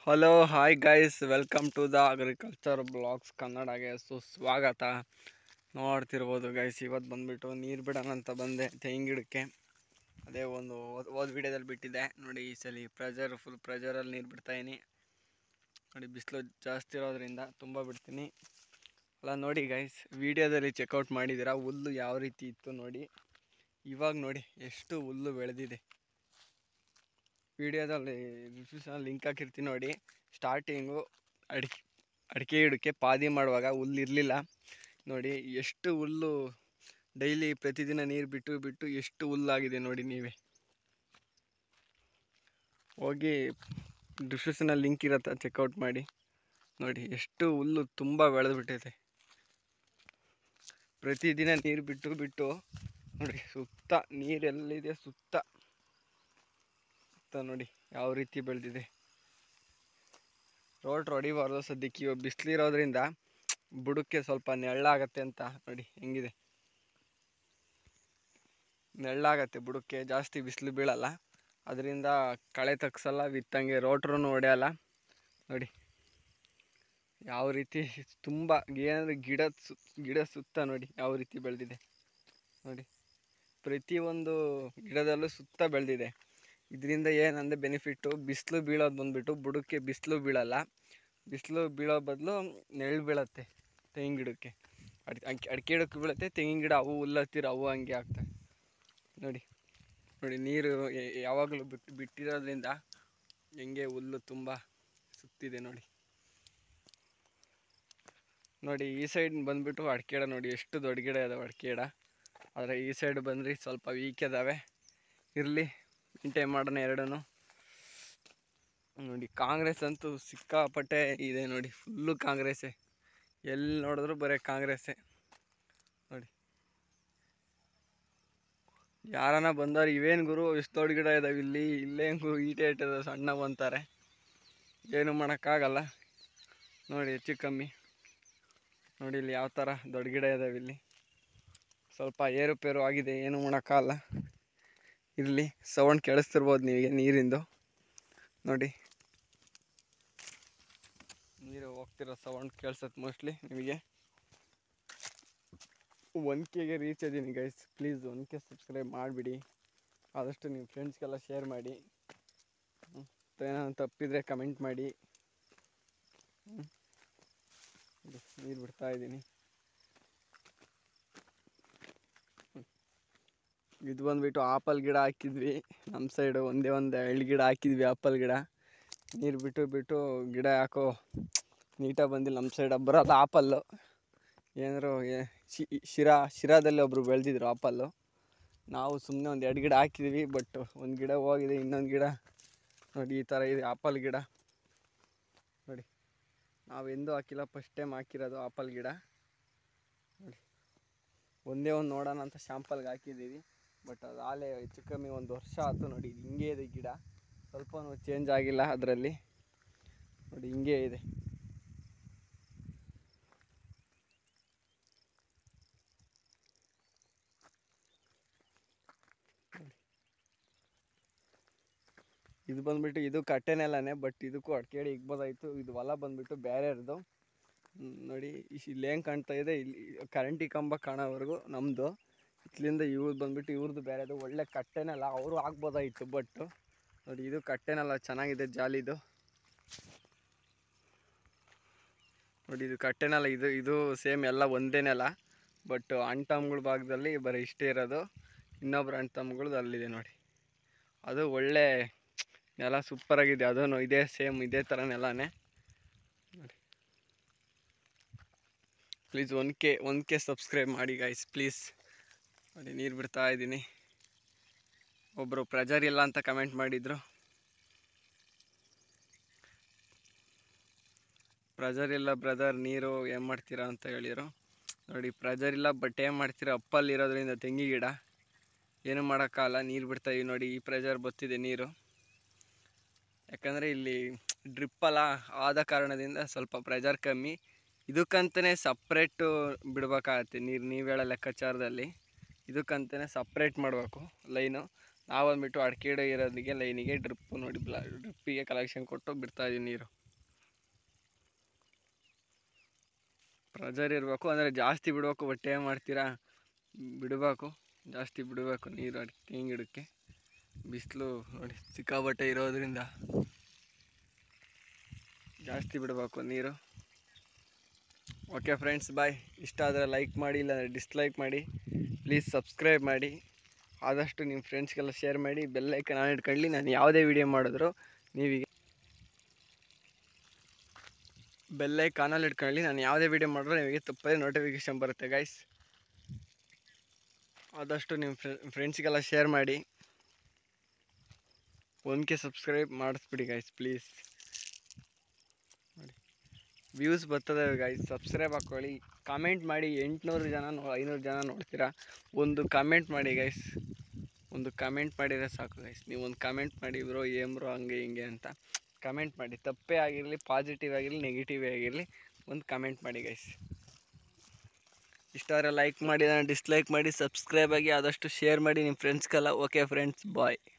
Hello hi guys welcome to the agriculture blogs ಕನ್ನಡಗೆ ಸುಸ್ವಾಗತ ನೋಡ್ತಿರ್ಬೋದು ಗೈಸ್ ಇವತ್ತು ಬಂದುಬಿಟ್ಟು ನೀರು ಬಿಡೋಣ ಅಂತ ಬಂದೆ ತೆಂಗಿನ ಗಿಡಕ್ಕೆ ಅದೇ ಒಂದು ಹೋದ ವಿಡಿಯೋದಲ್ಲಿ ಬಿಟ್ಟಿದ್ದೆ ನೋಡಿ ಈ ಸಲ ಪ್ರೆಜರ್ ಫುಲ್ ಪ್ರೆಜರಲ್ಲಿ ನೀರು ಬಿಡ್ತಾಯಿನಿ ನೋಡಿ ಬಿಸಿಲು ಜಾಸ್ತಿ ಇರೋದ್ರಿಂದ ತುಂಬ ಬಿಡ್ತೀನಿ ಅಲ್ಲ ನೋಡಿ ಗೈಸ್ ವಿಡಿಯೋದಲ್ಲಿ ಚೆಕ್ಔಟ್ ಮಾಡಿದ್ದೀರಾ ಹುಲ್ಲು ಯಾವ ರೀತಿ ಇತ್ತು ನೋಡಿ ಇವಾಗ ನೋಡಿ ಎಷ್ಟು ಹುಲ್ಲು ಬೆಳೆದಿದೆ ವಿಡಿಯೋದಲ್ಲಿ ಡಿಸ್ಕ್ರಿಪ್ಷನಲ್ಲಿ ಲಿಂಕ್ ಹಾಕಿರ್ತೀನಿ ನೋಡಿ ಸ್ಟಾರ್ಟಿಂಗು ಅಡಿಕೆ ಅಡಿಕೆ ಗಿಡಕ್ಕೆ ಪಾದಿ ಮಾಡುವಾಗ ಹುಲ್ಲು ಇರಲಿಲ್ಲ ನೋಡಿ ಎಷ್ಟು ಹುಲ್ಲು ಡೈಲಿ ಪ್ರತಿದಿನ ನೀರು ಬಿಟ್ಟು ಬಿಟ್ಟು ಎಷ್ಟು ಹುಲ್ಲಾಗಿದೆ ನೋಡಿ ನೀವೇ ಹೋಗಿ ಡಿಸ್ಕ್ರಿಪ್ಷನಲ್ಲಿ ಲಿಂಕ್ ಇರತ್ತೆ ಚೆಕ್ಔಟ್ ಮಾಡಿ ನೋಡಿ ಎಷ್ಟು ಹುಲ್ಲು ತುಂಬ ಬೆಳೆದ್ಬಿಟ್ಟೈತೆ ಪ್ರತಿದಿನ ನೀರು ಬಿಟ್ಟು ಬಿಟ್ಟು ನೋಡಿ ಸುತ್ತ ನೀರೆಲ್ಲಿದೆ ಸುತ್ತ ಸುತ್ತ ನೋಡಿ ಯಾವ ರೀತಿ ಬೆಳೆದಿದೆ ರೋಡ್ ಹೊಡಿಬಾರ್ದು ಸದ್ಯಕ್ಕೆ ಇವಾಗ ಬಿಸಿಲಿರೋದ್ರಿಂದ ಬುಡಕ್ಕೆ ಸ್ವಲ್ಪ ನೆಳ್ಳಾಗತ್ತೆ ಅಂತ ನೋಡಿ ಹೆಂಗಿದೆ ನೆಳ್ಳಾಗತ್ತೆ ಬುಡಕ್ಕೆ ಜಾಸ್ತಿ ಬಿಸಿಲು ಬೀಳಲ್ಲ ಅದರಿಂದ ಕಳೆ ತಗ್ಸಲ್ಲ ವಿತ್ತಂಗೆ ರೋಟ್ರೂ ಹೊಡೆಯಲ್ಲ ನೋಡಿ ಯಾವ ರೀತಿ ತುಂಬ ಏನಂದರೆ ಗಿಡದ ಸು ಗಿಡ ಸುತ್ತ ನೋಡಿ ಯಾವ ರೀತಿ ಬೆಳೆದಿದೆ ನೋಡಿ ಪ್ರತಿಯೊಂದು ಗಿಡದಲ್ಲೂ ಸುತ್ತ ಬೆಳೆದಿದೆ ಇದರಿಂದ ಏನಂದರೆ ಬೆನಿಫಿಟ್ಟು ಬಿಸಿಲು ಬೀಳೋದು ಬಂದುಬಿಟ್ಟು ಬುಡಕ್ಕೆ ಬಿಸಿಲು ಬೀಳಲ್ಲ ಬಿಸಿಲು ಬೀಳೋ ಬದಲು ನೆರಳು ಬೀಳತ್ತೆ ತೆಂಗಿನ ಗಿಡಕ್ಕೆ ಅಡ್ ಅಡಿಕೆ ಅಡಿಕೆ ಗಿಡಕ್ಕೆ ಬೀಳುತ್ತೆ ತೆಂಗಿನ ಗಿಡ ಅವು ಹುಲ್ಲತ್ತಿರ ಅವು ಹಂಗೆ ಆಗ್ತವೆ ನೋಡಿ ನೋಡಿ ನೀರು ಯ- ಯಾವಾಗಲೂ ಬಿಟ್ಟು ಬಿಟ್ಟಿರೋದ್ರಿಂದ ಹೆಂಗೆ ಹುಲ್ಲು ತುಂಬ ಸುತ್ತಿದೆ ನೋಡಿ ನೋಡಿ ಈ ಸೈಡ್ ಬಂದುಬಿಟ್ಟು ಅಡಿಕೆ ಗಿಡ ನೋಡಿ ಎಷ್ಟು ದೊಡ್ಡ ಗಿಡ ಇದಾವೆ ಅಡಿಕೆ ಗಿಡ ಆದರೆ ಈ ಸೈಡ್ ಬಂದ್ರಿ ಸ್ವಲ್ಪ ವೀಕ್ ಇದ್ದಾವೆ ಇರಲಿ ಮೇಂಟೈನ್ ಮಾಡೋಣ ಎರಡೂ ನೋಡಿ ಕಾಂಗ್ರೆಸ್ ಅಂತೂ ಸಿಕ್ಕಾಪಟ್ಟೆ ಇದೆ ನೋಡಿ ಫುಲ್ಲು ಕಾಂಗ್ರೆಸ್ಸೇ ಎಲ್ಲಿ ನೋಡಿದ್ರು ಬರೀ ಕಾಂಗ್ರೆಸ್ಸೇ ನೋಡಿ ಯಾರನ್ನ ಬಂದವ್ರು ಇವೇನು ಗುರು ಇಷ್ಟು ದೊಡ್ಡ ಗಿಡ ಇದಾವೆ ಇಲ್ಲಿ ಇಲ್ಲೇನು ಗುರು ಈಟೆ ಇಟ್ಟಿದಾವೆ ಸಣ್ಣವು ಅಂತಾರೆ ಏನು ಮಾಡೋಕ್ಕಾಗಲ್ಲ ನೋಡಿ ಹೆಚ್ಚು ಕಮ್ಮಿ ನೋಡಿ ಇಲ್ಲಿ ಯಾವ ಥರ ದೊಡ್ಡ ಗಿಡ ಇದಾವೆ ಇಲ್ಲಿ ಸ್ವಲ್ಪ ಏರುಪೇರು ಆಗಿದೆ ಏನು ಮಾಡೋಕ್ಕಾಗಲ್ಲ ಇರಲಿ ಸೌಂಡ್ ಕೇಳಿಸ್ತಿರ್ಬೋದು ನಿಮಗೆ ನೀರಿಂದು ನೋಡಿ ನೀರು ಹೋಗ್ತಿರೋ ಸೌಂಡ್ ಕೇಳಿಸತ್ತೆ ಮೋಸ್ಟ್ಲಿ ನಿಮಗೆ ಒನ್ ಕೆಗೆ ರೀಚ್ ಇದ್ದೀನಿ guys please one K subscribe ಮಾಡಿಬಿಡಿ ಆದಷ್ಟು ನೀವು ಫ್ರೆಂಡ್ಸ್ಗೆಲ್ಲ ಶೇರ್ ಮಾಡಿ ಹ್ಮ್. ಮತ್ತೆ ಏನಾದ್ರು ತಪ್ಪಿದರೆ ಕಮೆಂಟ್ ಮಾಡಿ ಹ್ಮ್. ಇದು ನೀರು ಬಿಡ್ತಾ ಇದ್ದೀನಿ ಇದು ಬಂದ್ಬಿಟ್ಟು ಆಪಲ್ ಗಿಡ ಹಾಕಿದ್ವಿ ನಮ್ಮ ಸೈಡು ಒಂದೇ ಒಂದು ಎಳ್ಳು ಗಿಡ ಹಾಕಿದ್ವಿ ಆಪಲ್ ಗಿಡ ನೀರು ಬಿಟ್ಟು ಬಿಟ್ಟು ಗಿಡ ಯಾಕೋ ನೀಟಾಗಿ ಬಂದಿಲ್ಲ ನಮ್ಮ ಸೈಡ್ ಬರೋದು ಆಪಲ್ಲು ಏನಾದ್ರು ಏ- ಶಿ- ಶಿರಾ ಶಿರಾದಲ್ಲಿ ಒಬ್ಬರು ಬೆಳೆದಿದ್ರು ಆಪಲ್ಲು ನಾವು ಸುಮ್ಮನೆ ಒಂದು ಎರಡು ಗಿಡ ಹಾಕಿದ್ವಿ ಬಟ್ ಒಂದು ಗಿಡ ಹೋಗಿದೆ ಇನ್ನೊಂದು ಗಿಡ ನೋಡಿ ಈ ಥರ ಇದೆ ಆಪಲ್ ಗಿಡ ನೋಡಿ ನಾವು ಎಂದೂ ಹಾಕಿಲ್ಲ ಫಸ್ಟ್ ಟೈಮ್ ಹಾಕಿರೋದು ಆಪಲ್ ಗಿಡ ನೋಡಿ ಒಂದೇ ಒಂದು ನೋಡೋಣ ಅಂತ ಶಾಂಪಲ್ಗೆ ಹಾಕಿದ್ದೀವಿ ಬಟ್ ಅದು ಆಲೆ ಹೆಚ್ಚು ಕಮ್ಮಿ ಒಂದು ವರ್ಷ ಆಯ್ತು ನೋಡಿ ಇದು ಹಿಂಗೆ ಇದೆ ಗಿಡ ಸ್ವಲ್ಪನೂ ಚೇಂಜ್ ಆಗಿಲ್ಲ ಅದರಲ್ಲಿ ನೋಡಿ ಹಿಂಗೆ ಇದೆ ಇದು ಬಂದ್ಬಿಟ್ಟು ಇದು ಕಟ್ಟೆನೆಲ್ಲನೇ ಬಟ್ ಇದಕ್ಕೂ ಅಡ್ಕೇಡಿ ಇಗ್ಬೋದಾಯಿತು ಇದು ಹೊಲ ಬಂದ್ಬಿಟ್ಟು ಬೇರೆಯವ್ರದ್ದು ಹ್ಮ್, ನೋಡಿ ಇಶ್- ಇಲ್ಲಿ ಹೆಂಗೆ ಕಾಣ್ತಾ ಇದೆ ಇಲ್ಲಿ ಕರೆಂಟಿ ಕಂಬ ಕಾಣೋವರೆಗೂ ನಮ್ಮದು ಇಲ್ಲಿಂದ ಇವ್ರದ್ದು ಬಂದ್ಬಿಟ್ಟು ಇವ್ರದ್ದು ಬೇರೆದು ಒಳ್ಳೆ ಕಟ್ಟೆನೆಲ್ಲ ಅವರು ಆಗ್ಬೋದಾಯಿತು ಬಟ್ ನೋಡಿ ಇದು ಕಟ್ಟೆನೆಲ್ಲ ಚೆನ್ನಾಗಿದೆ ಜಾಲಿದು ನೋಡಿ ಇದು ಕಟ್ಟೆನೆಲ್ಲ ಇದು ಇದು ಸೇಮ್ ಎಲ್ಲ ಒಂದೇನೆಲ್ಲ ಬಟ್ ಅಣ್ತಮ್ಗಳ ಭಾಗದಲ್ಲಿ ಬರೀ ಇಷ್ಟೇ ಇರೋದು ಇನ್ನೊಬ್ರು ಅಣ್ತಮ್ಗಳ್ದು ಅಲ್ಲಿದೆ ನೋಡಿ ಅದು ಒಳ್ಳೆ ನೆಲ ಸೂಪರಾಗಿದೆ ಅದೂ ಇದೇ ಸೇಮ್ ಇದೇ ಥರ ನೆಲನೇ ನೋಡಿ please one K one K subscribe ಮಾಡಿ ಗೈಸ್ ಪ್ಲೀಸ್ ನೋಡಿ ನೀರು ಬಿಡ್ತಾ ಇದ್ದೀನಿ ಒಬ್ಬರು ಪ್ರೆಜರ್ ಇಲ್ಲ ಅಂತ ಕಮೆಂಟ್ ಮಾಡಿದರು ಪ್ರೆಜರ್ ಇಲ್ಲ ಬ್ರದರ್ ನೀರು ಏನು ಮಾಡ್ತೀರಾ ಅಂತ ಹೇಳಿದರು ನೋಡಿ ಪ್ರೆಜರ್ ಇಲ್ಲ ಬಟ್ ಏನು ಮಾಡ್ತೀರಾ ಅಪ್ಪಲ್ಲಿ ಇರೋದ್ರಿಂದ ತೆಂಗಿ ಗಿಡ ಏನು ಮಾಡೋಕ್ಕಾಗಲ್ಲ ನೀರು ಬಿಡ್ತಾಯಿವಿ ನೋಡಿ ಈ ಪ್ರೆಜರ್ ಬತ್ತಿದೆ ನೀರು ಯಾಕಂದರೆ ಇಲ್ಲಿ ಡ್ರಿಪ್ಪಲ್ಲ ಆದ ಕಾರಣದಿಂದ ಸ್ವಲ್ಪ ಪ್ರೆಜರ್ ಕಮ್ಮಿ ಇದಕ್ಕಂತಲೇ ಸಪ್ರೇಟು ಬಿಡ್ಬೇಕಾಗತ್ತೆ ನೀರು ನೀವು ಹೇಳೋ ಲೆಕ್ಕಾಚಾರದಲ್ಲಿ ಇದಕ್ಕಂತಲೇ ಸಪ್ರೇಟ್ ಮಾಡಬೇಕು ಲೈನು ನಾವು ಬಂದ್ಬಿಟ್ಟು ಅಡಿಕೆ ಗಿಡ ಇರೋದಕ್ಕೆ ಲೈನಿಗೆ ಡ್ರಿಪ್ ನೋಡಿ ಬ್ಲಾ ಡ್ರಿಪ್ಪಿಗೆ ಕಲೆಕ್ಷನ್ ಕೊಟ್ಟು ಬಿಡ್ತಾ ಇದೀವಿ ನೀರು ಪ್ರೆಜರ್ ಇರಬೇಕು ಅಂದರೆ ಜಾಸ್ತಿ ಬಿಡಬೇಕು ಬಟ್ ಏನು ಮಾಡ್ತೀರಾ ಬಿಡಬೇಕು ಜಾಸ್ತಿ ಬಿಡಬೇಕು ನೀರು ಅಡಿಕೆ ತೆಂಗಿನ ಗಿಡಕ್ಕೆ ಬಿಸಿಲು ನೋಡಿ ಸಿಕ್ಕಾಬಟ್ಟೆ ಇರೋದ್ರಿಂದ ಜಾಸ್ತಿ ಬಿಡಬೇಕು ನೀರು ಓಕೆ ಫ್ರೆಂಡ್ಸ್ ಬಾಯ್ ಇಷ್ಟ ಆದರೆ ಲೈಕ್ ಮಾಡಿ ಇಲ್ಲ ಡಿಸ್ಲೈಕ್ ಮಾಡಿ ಪ್ಲೀಸ್ ಸಬ್ಸ್ಕ್ರೈಬ್ ಮಾಡಿ ಆದಷ್ಟು ನಿಮ್ಮ ಫ್ರೆಂಡ್ಸ್ಗೆಲ್ಲ ಶೇರ್ ಮಾಡಿ ಬೆಲ್ಲೈಕನ್ ಆನ್ ಇಟ್ಕೊಳ್ಳಿ ನಾನು ಯಾವುದೇ ವಿಡಿಯೋ ಮಾಡಿದ್ರು ನೀವೀಗ ಬೆಲ್ಲೈಕ್ ಆನಲ್ಲಿ ಇಟ್ಕೊಳ್ಳಿ ನಾನು ಯಾವುದೇ ವಿಡಿಯೋ ಮಾಡಿದ್ರು ನಿಮಗೆ ತಪ್ಪದೇ ನೋಟಿಫಿಕೇಶನ್ ಬರುತ್ತೆ ಗೈಸ್ ಆದಷ್ಟು ನಿಮ್ಮ ಫ್ರೆಂಡ್ಸ್ಗೆಲ್ಲ ಶೇರ್ ಮಾಡಿ ಒನ್ ಕೆ ಸಬ್ಸ್ಕ್ರೈಬ್ ಮಾಡಿಸ್ಬಿಡಿ ಗೈಸ್ ಪ್ಲೀಸ್ ನೋಡಿ ವ್ಯೂಸ್ ಬರ್ತದೆ ಗೈಸ್ ಸಬ್ಸ್ಕ್ರೈಬ್ ಹಾಕ್ಕೊಳ್ಳಿ ಕಾಮೆಂಟ್ ಮಾಡಿ ಎಂಟುನೂರು ಜನ ನೋ ಐನೂರು ಜನ ನೋಡ್ತೀರಾ ಒಂದು ಕಾಮೆಂಟ್ ಮಾಡಿ ಗೈಸ್ ಒಂದು ಕಾಮೆಂಟ್ ಮಾಡಿದರೆ ಸಾಕು ಗೈಸ್ ನೀವು ಒಂದು ಕಾಮೆಂಟ್ ಮಾಡಿ ಬ್ರೋ ಏನ್ ಬ್ರೋ ಹಂಗೆ ಹಿಂಗೆ ಅಂತ ಕಮೆಂಟ್ ಮಾಡಿ ತಪ್ಪೇ ಆಗಿರಲಿ ಪಾಸಿಟಿವ್ ಆಗಿರಲಿ ನೆಗೆಟಿವ್ ಆಗಿರಲಿ ಒಂದು ಕಮೆಂಟ್ ಮಾಡಿ ಗೈಸ್ ಇಷ್ಟ ಆದರೆ ಲೈಕ್ ಮಾಡಿ ಡಿಸ್ಲೈಕ್ ಮಾಡಿ ಸಬ್ಸ್ಕ್ರೈಬ್ ಆಗಿ ಆದಷ್ಟು ಶೇರ್ ಮಾಡಿ ನಿಮ್ಮ ಫ್ರೆಂಡ್ಸ್ಗೆಲ್ಲ ಓಕೆ ಫ್ರೆಂಡ್ಸ್ ಬಾಯ್